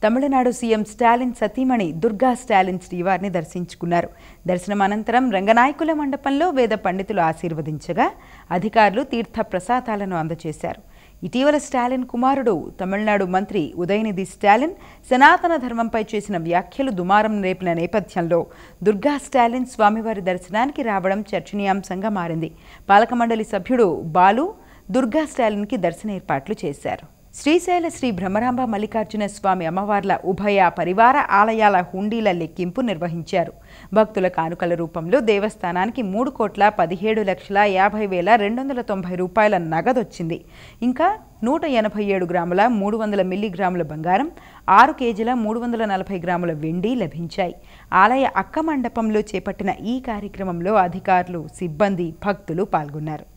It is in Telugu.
తమిళనాడు సీఎం స్టాలిన్ సతీమణి దుర్గా స్టాలిన్ శ్రీవారిని దర్శించుకున్నారు దర్శనం అనంతరం రంగనాయకుల మండపంలో వేద పండితులు ఆశీర్వదించగా అధికారులు తీర్థ ప్రసాదాలను అందజేశారు ఇటీవల స్టాలిన్ కుమారుడు తమిళనాడు మంత్రి ఉదయనిధి స్టాలిన్ సనాతన ధర్మంపై చేసిన వ్యాఖ్యలు దుమారం రేపిన నేపథ్యంలో దుర్గా స్టాలిన్ స్వామివారి దర్శనానికి రావడం చర్చనీయాంశంగా మారింది పాలక మండలి సభ్యుడు బాలు దుర్గా స్టాలిన్కి దర్శన ఏర్పాట్లు చేశారు శ్రీశైల శ్రీ భ్రమరాంబ మల్లికార్జున స్వామి అమ్మవార్ల ఉభయ పరివార ఆలయాల హుండీల లెక్కింపు నిర్వహించారు భక్తుల కానుకల రూపంలో దేవస్థానానికి మూడు కోట్ల పదిహేడు లక్షల యాభై వేల రెండు వందల తొంభై రూపాయల నగదొచ్చింది ఇంకా నూట ఎనభై ఏడు గ్రాముల మూడు వందల మిల్లీగ్రాముల బంగారం ఆరు కేజీల మూడు వందల నలభై గ్రాముల వెండి లభించాయి ఆలయ అక్క మండపంలో చేపట్టిన ఈ కార్యక్రమంలో అధికారులు సిబ్బంది భక్తులు పాల్గొన్నారు